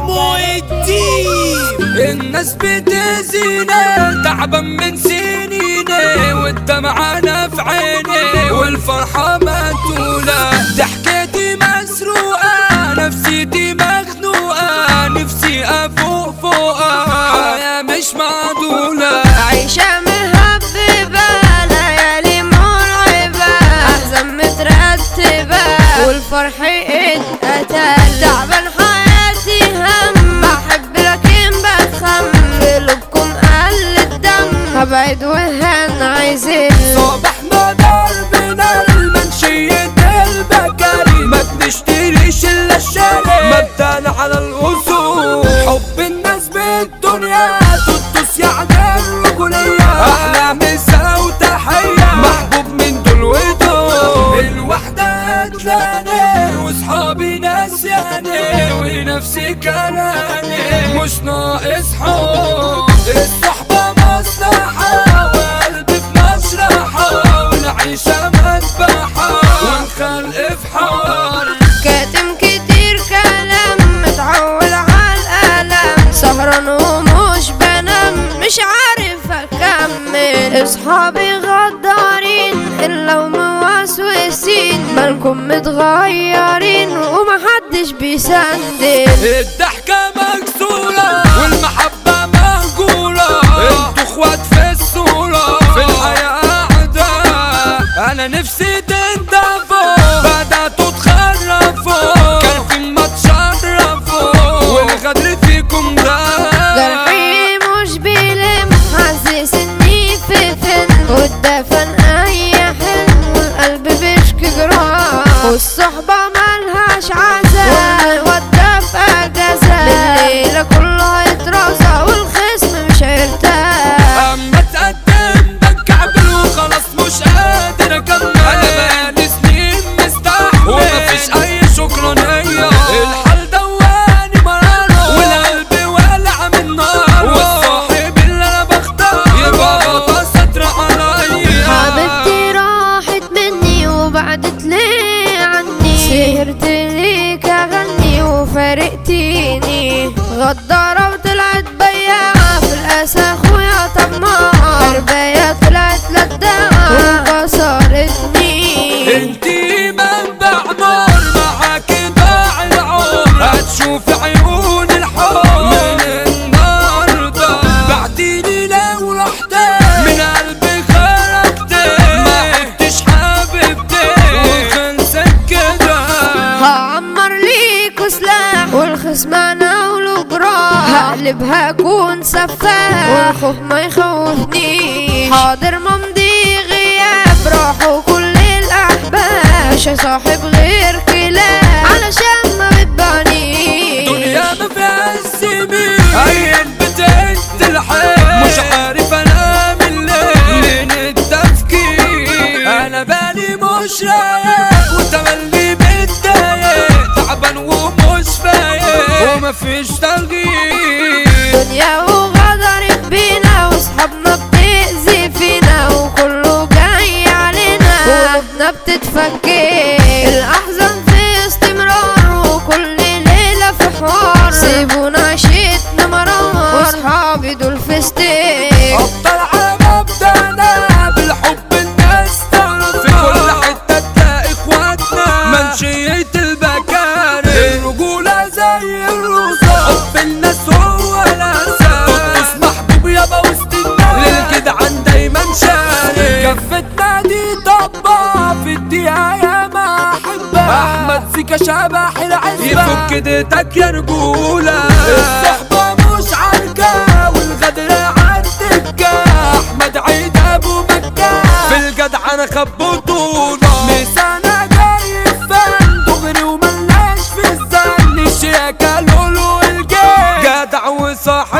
حمو الدين الناس بتزيني تعبان من سنيني والدمعة أنا في عيني والفرحة مقتولة ضحكتي مسروقة نفسيتي مخنوقة نفسي أفوق فوقها حياة مش معدولة عيشة مهببة ليالي مرعبة أحزان مترتبة والفرح اتقتل تعبان حياتي هم بحب لكن بتخم في قلوبكم قل الدم هبعد وهن عايزين صباحنا ضربنا المنشية البكاري ما بنشتريش الا الشارع مبدأنا على الاصول حب الناس بالدنيا تدوس يعني الرجولية احلى مسا وتحية محبوب من دول ودول الوحدة قتلاني واصحابي ناسياني ونفسي كراني مش ناقص حب الصحبة مصلحة وقلبي في مشرحة ونعيشها مذبحة ونخلق في حار كاتم كتير كلام متعول على الألم سهران ومش بنام مش عارف أكمل أصحابي غدارين إلا وموسوسين مالكم متغيرين ومحدش بيسندل الضحكة مكسورة والمحبة مهجورة انتوا اخوات في الصورة في الحياة أعداء أنا نفسي تنضفوا بدأتوا تخرفوا كان في ما تشرفوا والغدر فيكم ده جرحي مش بيلم حاسس اني في فيلم والدفن اي حلم والقلب بيشكي جراح والصحبة ملهاش عزاء والودة في اجازة الليلة كلها يترازى والخصم مش هيرتاح اما تقدم بتكعبل وخلاص مش قادر اكمل انا بقالي سنين مستحمل ومفيش اي شكرانية الحال دواني مرارة والقلب والع من نار والصاحب اللي انا بختار يبقى غطا ستر عليا حبيبتي راحت مني وبعدت ليه عني سهرت ليك اغني وفارقتيني غدارة وطلعت بياعة في الاسى اخويا طماع حرباية طلعت لداعة وكسرتني انتي منبع نار معاكي ضاع العمر هتشوفي عيون الحب من النهارده بعتيني لو رحت من قلبي خرجت ما عدتش حبيبتي وخلصت كده هعمر ليكوا سلاح والخصم انا وله جراح هقلبها اكون سفاح والخوف ما يخوفنيش حاضر ممضي غياب راحوا كل الاحباب مش هصاحب غير كلاب علشان ما بتبانيش دنيا ما فيها السمين عين بتهد الحيل مش عارف انا من ليه من التفكير انا بالي مش رايق وتملي متضايق تعبان ومش فايق ومفيش تغيير دنيا وغدرت بينا واصحابنا بتأذي فينا وكله جاي علينا قلوبنا بتتفكك الأحزان في استمرار وكل ليلة في حوار سيبونا عيشتنا مرار واصحابي دول في ستيك افضل على مبدأنا بالحب الناس تعرف في كل حتة تلاقي اخواتنا منشية البكاري الرجولة زي الرصاص حب الناس هو الاساس تدوس محبوب يابا وسط الناس للجدعان دايما شاري كفتنا دي طبا في الدقيقة يا ما احبها احمد سيكا شبح العزبة يفك ديتك يا رجولة الصحبة مش عركة والغدر عالدكة احمد عيد ابو مكة في الجدع انا خبطونا مسانا جاي فن دغري وملاش في الزن الشياكة لولو الجاي جدع وصاحب